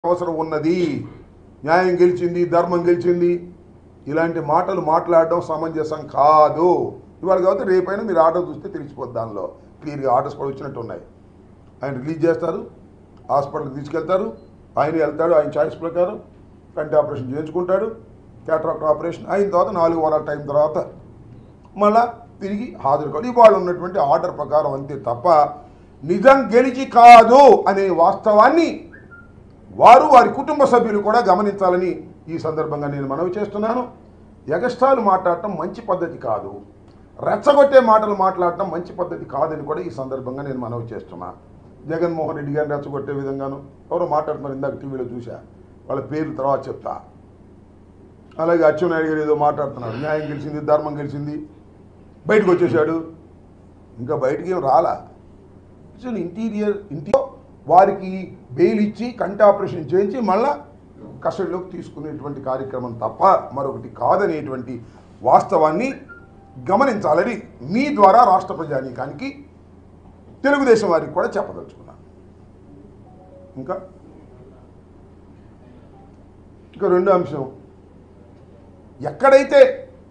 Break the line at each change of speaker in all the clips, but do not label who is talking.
అవసరం ఉన్నది న్యాయం గెలిచింది ధర్మం గెలిచింది ఇలాంటి మాటలు మాట్లాడడం సమంజసం కాదు ఇవాళ కాబట్టి రేపైనా మీరు ఆర్డర్ చూస్తే తెలిసిపోద్ది దానిలో క్లియర్గా ఆర్డర్స్ కూడా వచ్చినట్టు ఉన్నాయి ఆయన రిలీజ్ చేస్తారు హాస్పిటల్కి తీసుకెళ్తారు ఆయన వెళ్తాడు ఆయన చాయిస్ ప్రకారం కంటి ఆపరేషన్ చేయించుకుంటాడు క్యాట్రాక్ట్ ఆపరేషన్ అయిన తర్వాత నాలుగు వారాల టైం తర్వాత మళ్ళా తిరిగి హాజరు కాదు ఇవాళ ఉన్నటువంటి ఆర్డర్ ప్రకారం అంతే తప్ప నిజం గెలిచి కాదు అనే వాస్తవాన్ని వారు వారి కుటుంబ సభ్యులు కూడా గమనించాలని ఈ సందర్భంగా నేను మనవి చేస్తున్నాను ఎగస్ట్రాలు మాట్లాడటం మంచి పద్ధతి కాదు రెచ్చగొట్టే మాటలు మాట్లాడటం మంచి పద్ధతి కాదని కూడా ఈ సందర్భంగా నేను మనవి చేస్తున్నా జగన్మోహన్ రెడ్డి గారిని రెచ్చగొట్టే విధంగాను ఎవరో మాట్లాడుతున్నారు ఇందాక టీవీలో చూసా వాళ్ళ పేర్లు తర్వాత చెప్తా అలాగే అచ్చెన్నాయుడు గారు ఏదో మాట్లాడుతున్నారు న్యాయం గెలిచింది ధర్మం గెలిచింది బయటకు వచ్చేసాడు ఇంకా బయటికి ఏం రాలా ఇట్స్ ఇంటీరియర్ ఇంటి వారికి బెయిల్ ఇచ్చి కంటి ఆపరేషన్ చేయించి మళ్ళా కస్టడీలోకి తీసుకునేటువంటి కార్యక్రమం తప్ప మరొకటి కాదనేటువంటి వాస్తవాన్ని గమనించాలని మీ ద్వారా రాష్ట్ర ప్రజానీకానికి తెలుగుదేశం వారికి కూడా చెప్పదలుచుకున్నాను ఇంకా ఇంకా రెండో అంశం ఎక్కడైతే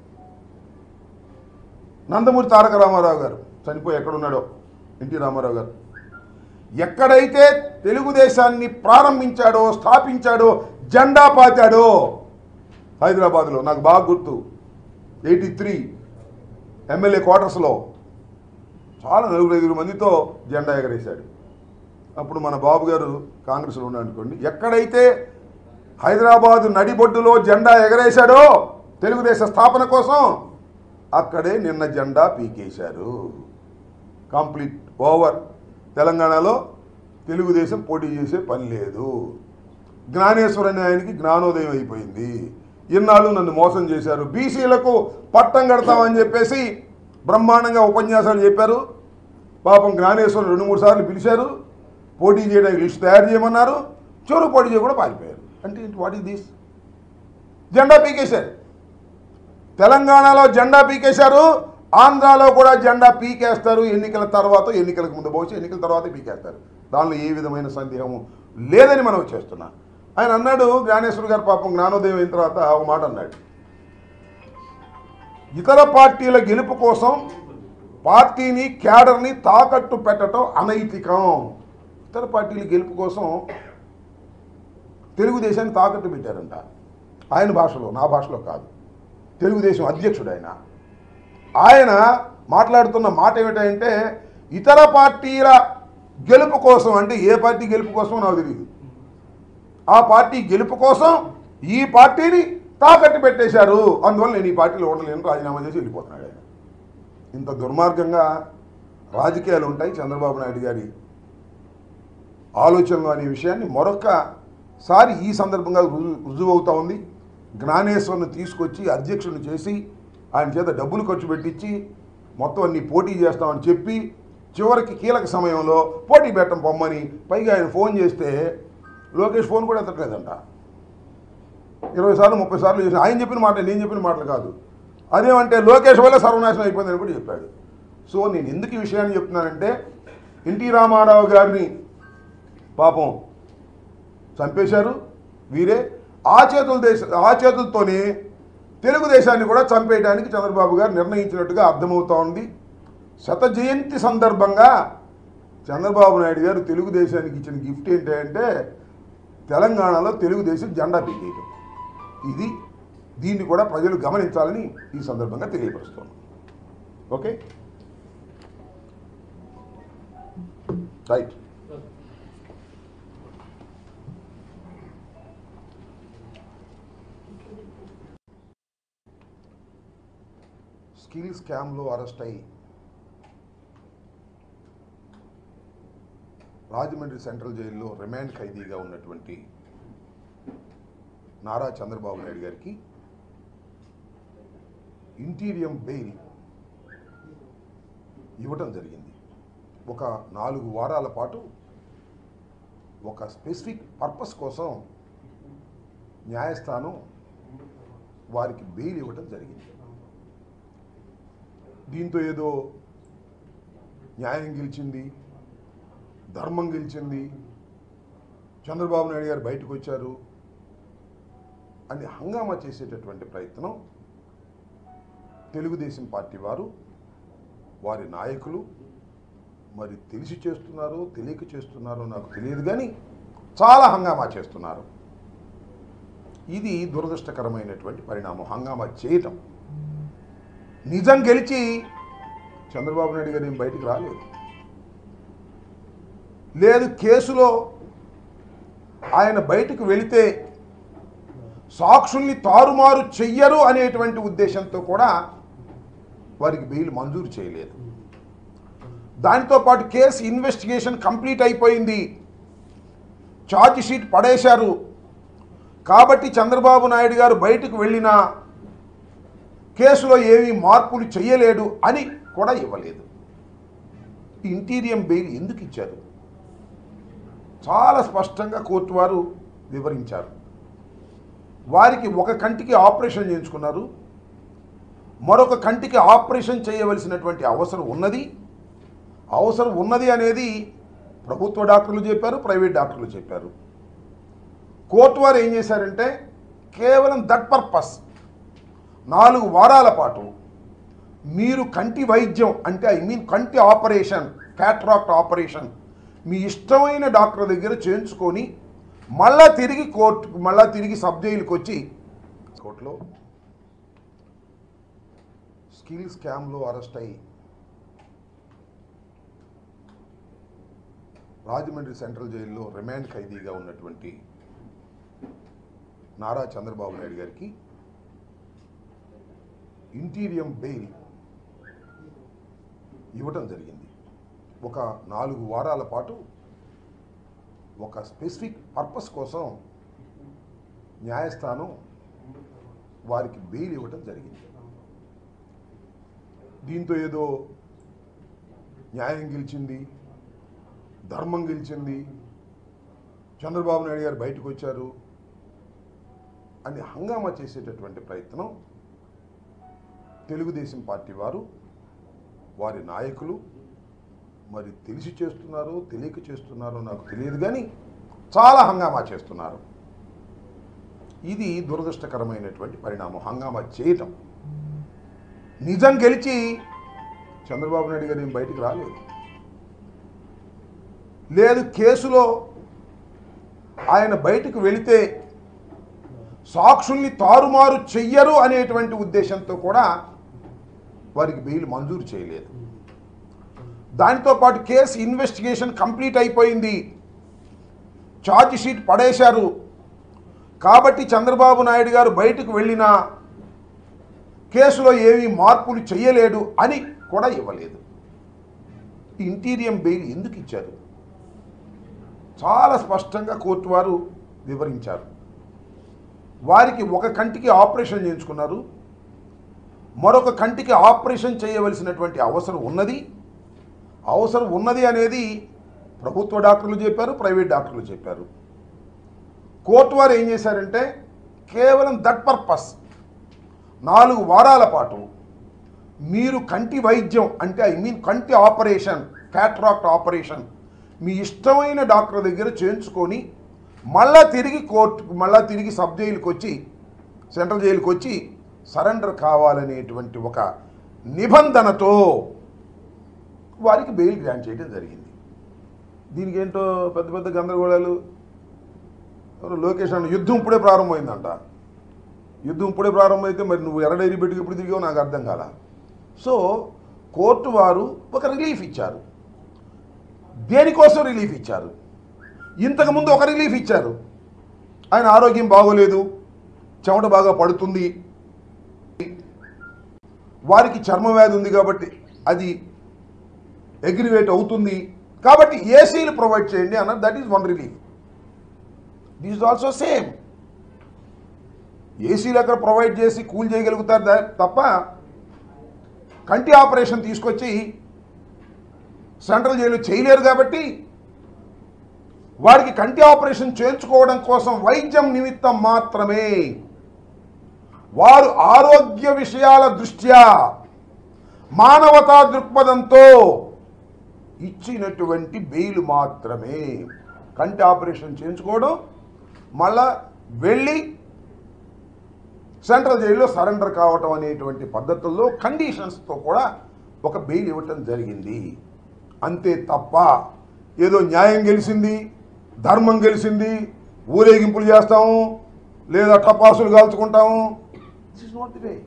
నందమూరి తారక రామారావు గారు చనిపోయి ఎక్కడున్నాడో ఎన్టీ రామారావు గారు ఎక్కడైతే తెలుగుదేశాన్ని ప్రారంభించాడో స్థాపించాడో జెండా పాతాడో హైదరాబాద్లో నాకు బాగా గుర్తు ఎయిటీ త్రీ ఎమ్మెల్యే క్వార్టర్స్లో చాలా నలుగురు ఐదుగురు మందితో జెండా ఎగరేశాడు అప్పుడు మన బాబు గారు కాంగ్రెస్లో ఉన్నాడు అనుకోండి ఎక్కడైతే హైదరాబాదు నడిబొడ్డులో జెండా ఎగరేశాడో తెలుగుదేశ స్థాపన కోసం అక్కడే నిన్న జెండా పీకేశారు కంప్లీట్ ఓవర్ తెలంగాణలో తెలుగుదేశం పోటీ చేసే పని లేదు జ్ఞానేశ్వర అనే ఆయనకి జ్ఞానోదయం అయిపోయింది ఇన్నాళ్ళు నన్ను మోసం చేశారు బీసీలకు పట్టం కడతామని చెప్పేసి బ్రహ్మాండంగా ఉపన్యాసాలు చెప్పారు పాపం జ్ఞానేశ్వరం రెండు మూడు సార్లు పిలిచారు పోటీ చేయడానికి లిస్ట్ తయారు చేయమన్నారు చివరి పోటీ చేయకుండా పారిపోయారు అంటే వాట్ ఈస్ దిస్ జెండా పీకేశారు తెలంగాణలో జెండా పీకేశారు ఆంధ్రాలో కూడా జెండా పీకేస్తారు ఎన్నికల తర్వాత ఎన్నికలకు ముందు బహుశా ఎన్నికల తర్వాత పీకేస్తారు దానిలో ఏ విధమైన సందేహము లేదని మనం చేస్తున్నాం ఆయన అన్నాడు జ్ఞానేశ్వర్ గారు పాపం జ్ఞానోదయం అయిన తర్వాత ఒక మాట అన్నాడు ఇతర పార్టీల గెలుపు కోసం పార్టీని క్యాడర్ని తాకట్టు పెట్టడం అనైతికం ఇతర పార్టీల గెలుపు కోసం తెలుగుదేశాన్ని తాకట్టు పెట్టారంట ఆయన భాషలో నా భాషలో కాదు తెలుగుదేశం అధ్యక్షుడు ఆయన ఆయన మాట్లాడుతున్న మాట ఏమిటంటే ఇతర పార్టీల గెలుపు కోసం అంటే ఏ పార్టీ గెలుపు కోసం నాకు తెలియదు ఆ పార్టీ గెలుపు కోసం ఈ పార్టీని తాకట్టు పెట్టేశారు అందువల్ల నేను ఈ పార్టీలో ఉండలేను రాజీనామా చేసి వెళ్ళిపోతున్నాడు ఆయన ఇంత దుర్మార్గంగా రాజకీయాలు ఉంటాయి చంద్రబాబు నాయుడు గారి ఆలోచనలు అనే విషయాన్ని మరొక్కసారి ఈ సందర్భంగా రుజువు రుజువవుతా ఉంది జ్ఞానేశ్వర్ని తీసుకొచ్చి అధ్యక్షుడిని చేసి ఆయన చేత డబ్బులు ఖర్చు పెట్టించి మొత్తం అన్ని పోటీ చేస్తామని చెప్పి చివరికి కీలక సమయంలో పోటీ పెట్టం పొమ్మని పైగా ఆయన ఫోన్ చేస్తే లోకేష్ ఫోన్ కూడా ఎత్తట్లేదంట ఇరవై సార్లు ముప్పై సార్లు చేసిన ఆయన చెప్పిన మాట నేను చెప్పిన మాటలు కాదు అదేమంటే లోకేష్ వల్ల సర్వనాశనం అయిపోయిందని కూడా చెప్పాడు సో నేను ఎందుకు ఈ విషయాన్ని చెప్తున్నానంటే ఎన్టీ రామారావు గారిని పాపం చంపేశారు వీరే ఆ చేతుల దేశ ఆ చేతులతోనే తెలుగుదేశాన్ని కూడా చంపేయడానికి చంద్రబాబు గారు నిర్ణయించినట్టుగా అర్థమవుతా ఉంది శత జయంతి సందర్భంగా చంద్రబాబు నాయుడు గారు తెలుగుదేశానికి ఇచ్చిన గిఫ్ట్ ఏంటంటే తెలంగాణలో తెలుగుదేశం జెండా పీకేయడం ఇది దీన్ని కూడా ప్రజలు గమనించాలని ఈ సందర్భంగా తెలియపరుస్తున్నాను ఓకే రైట్ స్కిల్ స్కామ్లో అరెస్ట్ అయ్యి రాజమండ్రి సెంట్రల్ జైల్లో రిమాండ్ ఖైదీగా ఉన్నటువంటి నారా చంద్రబాబు నాయుడు గారికి ఇంటీరియం బెయిల్ ఇవ్వటం జరిగింది ఒక నాలుగు వారాల పాటు ఒక స్పెసిఫిక్ పర్పస్ కోసం న్యాయస్థానం వారికి బెయిల్ ఇవ్వటం జరిగింది దీంతో ఏదో న్యాయం గెలిచింది ధర్మం గెలిచింది చంద్రబాబు నాయుడు గారు బయటకు వచ్చారు అని హంగామా చేసేటటువంటి ప్రయత్నం తెలుగుదేశం పార్టీ వారు వారి నాయకులు మరి తెలిసి చేస్తున్నారో తెలియక చేస్తున్నారో నాకు తెలియదు కానీ చాలా హంగామా చేస్తున్నారు ఇది దురదృష్టకరమైనటువంటి పరిణామం హంగామా చేయటం నిజం గెలిచి చంద్రబాబు నాయుడు గారు ఏం బయటికి రాలేదు లేదు కేసులో ఆయన బయటకు వెళితే సాక్షుల్ని తారుమారు చెయ్యరు అనేటువంటి ఉద్దేశంతో కూడా వారికి బెయిల్ మంజూరు చేయలేదు దానితో పాటు కేసు ఇన్వెస్టిగేషన్ కంప్లీట్ అయిపోయింది ఛార్జ్ షీట్ పడేశారు కాబట్టి చంద్రబాబు నాయుడు గారు బయటకు వెళ్ళినా కేసులో ఏమీ మార్పులు చేయలేడు అని కూడా ఇవ్వలేదు ఇంటీరియం బెయిల్ ఎందుకు ఇచ్చారు చాలా స్పష్టంగా కోర్టు వారు వివరించారు వారికి ఒక కంటికి ఆపరేషన్ చేయించుకున్నారు మరొక కంటికి ఆపరేషన్ చేయవలసినటువంటి అవసరం ఉన్నది అవసరం ఉన్నది అనేది ప్రభుత్వ డాక్టర్లు చెప్పారు ప్రైవేట్ డాక్టర్లు చెప్పారు కోర్టు వారు ఏం చేశారంటే కేవలం దట్ పర్పస్ నాలుగు వారాల పాటు మీరు కంటి వైద్యం అంటే ఐ మీన్ కంటి ఆపరేషన్ క్యాట్రాక్ట్ ఆపరేషన్ మీ ఇష్టమైన డాక్టర్ దగ్గర చేయించుకొని మళ్ళా తిరిగి కోర్టు మళ్ళా తిరిగి సబ్ జైలుకి వచ్చి కోర్టులో స్కిల్ స్కామ్లో అరెస్ట్ అయ్యి రాజమండ్రి సెంట్రల్ జైల్లో రిమాండ్ ఖైదీగా ఉన్నటువంటి నారా చంద్రబాబు నాయుడు గారికి ఇంటీరియం బెయిల్ ఇవ్వటం జరిగింది ఒక నాలుగు వారాల పాటు ఒక స్పెసిఫిక్ పర్పస్ కోసం న్యాయస్థానం వారికి బెయిల్ ఇవ్వటం జరిగింది దీంతో ఏదో న్యాయం గెలిచింది ధర్మం గెలిచింది చంద్రబాబు నాయుడు గారు బయటకు వచ్చారు అని హంగామా చేసేటటువంటి ప్రయత్నం తెలుగుదేశం పార్టీ వారు వారి నాయకులు మరి తెలిసి చేస్తున్నారో తెలియక చేస్తున్నారో నాకు తెలియదు కానీ చాలా హంగామా చేస్తున్నారు ఇది దురదృష్టకరమైనటువంటి పరిణామం హంగామా చేయటం నిజం గెలిచి చంద్రబాబు నాయుడు గారు ఏం బయటికి రాలేదు లేదు కేసులో ఆయన బయటకు వెళితే సాక్షుల్ని తారుమారు చెయ్యరు అనేటువంటి ఉద్దేశంతో కూడా వారికి బెయిల్ మంజూరు చేయలేదు దానితో పాటు కేసు ఇన్వెస్టిగేషన్ కంప్లీట్ అయిపోయింది ఛార్జ్ షీట్ పడేశారు కాబట్టి చంద్రబాబు నాయుడు గారు బయటకు వెళ్ళినా కేసులో ఏమీ మార్పులు చేయలేడు అని కూడా ఇవ్వలేదు ఇంటీరియం బెయిల్ ఎందుకు ఇచ్చారు చాలా స్పష్టంగా కోర్టు వారు వివరించారు వారికి ఒక కంటికి ఆపరేషన్ చేయించుకున్నారు మరొక కంటికి ఆపరేషన్ చేయవలసినటువంటి అవసరం ఉన్నది అవసరం ఉన్నది అనేది ప్రభుత్వ డాక్టర్లు చెప్పారు ప్రైవేట్ డాక్టర్లు చెప్పారు కోర్టు వారు ఏం చేశారంటే కేవలం దట్ పర్పస్ నాలుగు వారాల పాటు మీరు కంటి వైద్యం అంటే ఐ మీన్ కంటి ఆపరేషన్ క్యాట్రాక్ట్ ఆపరేషన్ మీ ఇష్టమైన డాక్టర్ దగ్గర చేయించుకొని మళ్ళా తిరిగి కోర్టు మళ్ళా తిరిగి సబ్ జైలుకి వచ్చి సెంట్రల్ జైలుకి వచ్చి సరెండర్ కావాలనేటువంటి ఒక నిబంధనతో వారికి బెయిల్ గ్రాంట్ చేయడం జరిగింది దీనికి ఏంటో పెద్ద పెద్ద గందరగోళాలు ఎవరో లోకేష్ అన్న యుద్ధం ఇప్పుడే ప్రారంభమైందంట యుద్ధం ఇప్పుడే ప్రారంభమైతే మరి నువ్వు ఎర్ర డైరీ పెట్టుకు ఎప్పుడు తిరిగావు నాకు అర్థం కాల సో కోర్టు వారు ఒక రిలీఫ్ ఇచ్చారు దేనికోసం రిలీఫ్ ఇచ్చారు ఇంతకుముందు ఒక రిలీఫ్ ఇచ్చారు ఆయన ఆరోగ్యం బాగోలేదు చెమట బాగా పడుతుంది వారికి చర్మ వ్యాధి ఉంది కాబట్టి అది అగ్రివేట్ అవుతుంది కాబట్టి ఏసీలు ప్రొవైడ్ చేయండి అన్నది that is one relief this is also same ఏసీలు అక్కడ ప్రొవైడ్ చేసి కూల్ చేయగలుగుతారు దా- తప్ప కంటి ఆపరేషన్ తీసుకొచ్చి సెంట్రల్ జైలు చేయలేరు కాబట్టి వారికి కంటి ఆపరేషన్ చేయించుకోవడం కోసం వైద్యం నిమిత్తం మాత్రమే వారు ఆరోగ్య విషయాల దృష్ట్యా మానవతా దృక్పథంతో ఇచ్చినటువంటి బెయిల్ మాత్రమే కంటి ఆపరేషన్ చేయించుకోవడం మళ్ళా వెళ్ళి సెంట్రల్ జైల్లో సరెండర్ కావటం అనేటువంటి పద్ధతుల్లో కండిషన్స్తో కూడా ఒక బెయిల్ ఇవ్వటం జరిగింది అంతే తప్ప ఏదో న్యాయం గెలిచింది ధర్మం గెలిచింది ఊరేగింపులు చేస్తాము లేదా టపాసులు కాల్చుకుంటాము this is not the way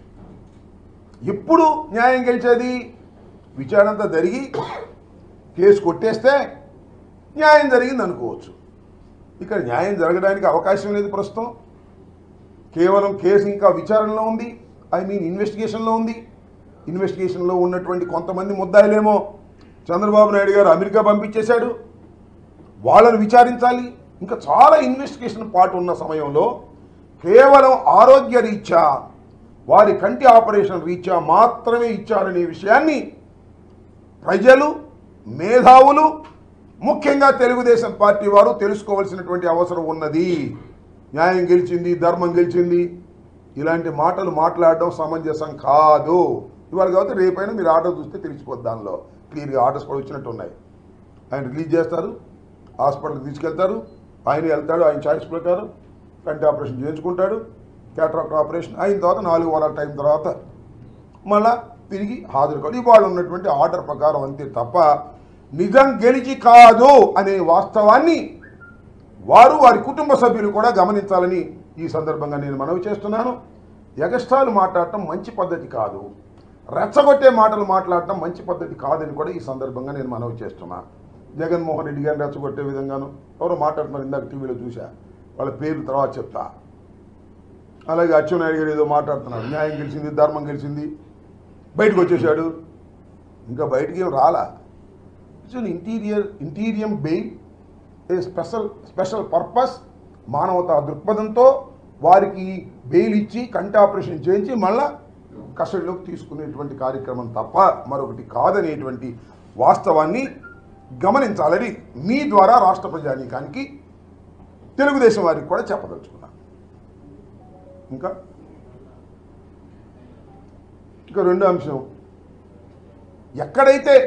ఎప్పుడు న్యాయం గెలిచేది విచారణ అంతా జరిగి కేసు కొట్టేస్తే న్యాయం జరిగింది అనుకోవచ్చు ఇక్కడ న్యాయం జరగడానికి అవకాశం లేదు ప్రస్తుతం కేవలం కేసు ఇంకా విచారణలో ఉంది ఐ మీన్ ఇన్వెస్టిగేషన్లో ఉంది ఇన్వెస్టిగేషన్లో ఉన్నటువంటి కొంతమంది ముద్దాయిలేమో చంద్రబాబు నాయుడు గారు అమెరికా పంపించేశాడు వాళ్ళని విచారించాలి ఇంకా చాలా ఇన్వెస్టిగేషన్ పార్ట్ ఉన్న సమయంలో కేవలం ఆరోగ్య రీత్యా వారి కంటి ఆపరేషన్ రీత్యా మాత్రమే ఇచ్చారనే విషయాన్ని ప్రజలు మేధావులు ముఖ్యంగా తెలుగుదేశం పార్టీ వారు తెలుసుకోవాల్సినటువంటి అవసరం ఉన్నది న్యాయం గెలిచింది ధర్మం గెలిచింది ఇలాంటి మాటలు మాట్లాడడం సమంజసం కాదు ఇవాళ కాబట్టి రేపైనా మీరు ఆర్డర్ చూస్తే తెలిసిపోద్ది దానిలో క్లియర్గా ఆర్డర్స్ కూడా వచ్చినట్టు ఉన్నాయి ఆయన రిలీజ్ చేస్తారు హాస్పిటల్కి తీసుకెళ్తారు ఆయన వెళ్తాడు ఆయన చాయిస్ ప్రకారం కంటి ఆపరేషన్ చేయించుకుంటాడు క్యాటరాక్ట్ ఆపరేషన్ అయిన తర్వాత నాలుగు వారాల టైం తర్వాత మళ్ళా తిరిగి హాజరు కాదు ఇవాళ ఉన్నటువంటి ఆర్డర్ ప్రకారం అంతే తప్ప నిజం గెలిచి కాదు అనే వాస్తవాన్ని వారు వారి కుటుంబ సభ్యులు కూడా గమనించాలని ఈ సందర్భంగా నేను మనవి చేస్తున్నాను ఎగస్ట్రాలు మాట్లాడటం మంచి పద్ధతి కాదు రెచ్చగొట్టే మాటలు మాట్లాడటం మంచి పద్ధతి కాదని కూడా ఈ సందర్భంగా నేను మనవి చేస్తున్నా జగన్మోహన్ రెడ్డి గారిని రెచ్చగొట్టే విధంగాను ఎవరో మాట్లాడుతున్నారు ఇందాక టీవీలో చూసా వాళ్ళ పేరు తర్వాత చెప్తా అలాగే అచ్చెన్నాయుడు గారు ఏదో మాట్లాడుతున్నాడు న్యాయం గెలిచింది ధర్మం గెలిచింది బయటకు వచ్చేసాడు ఇంకా బయటికి ఏం రాలా it's an interior interim bail a special special purpose మానవతా దృక్పథంతో వారికి బెయిల్ ఇచ్చి కంటి ఆపరేషన్ చేయించి మళ్ళా కస్టడీలోకి తీసుకునేటువంటి కార్యక్రమం తప్ప మరొకటి కాదనేటువంటి వాస్తవాన్ని గమనించాలని మీ ద్వారా రాష్ట్ర ప్రజానీకానికి తెలుగుదేశం వారికి కూడా చెప్పదలుచుకున్నాను ఇంకా ఇంకా రెండో అంశం ఎక్కడైతే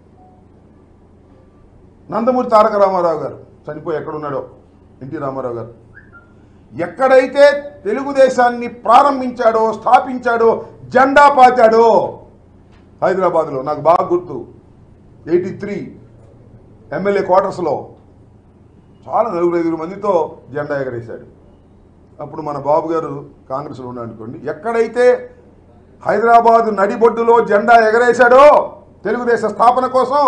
నందమూరి తారక రామారావు గారు చనిపోయి ఎక్కడున్నాడో ఎన్టీ రామారావు గారు ఎక్కడైతే తెలుగుదేశాన్ని ప్రారంభించాడో స్థాపించాడో జెండా పాతాడో హైదరాబాద్లో నాకు బాగా గుర్తు ఎయిటీ త్రీ ఎమ్మెల్యే క్వార్టర్స్లో చాలా నలుగురు ఐదుగురు మందితో జెండా ఎగరేశాడు అప్పుడు మన బాబు గారు కాంగ్రెస్లో ఉన్నాడు అనుకోండి ఎక్కడైతే హైదరాబాద్ నడిబొడ్డులో జెండా ఎగరేశాడో తెలుగుదేశ స్థాపన కోసం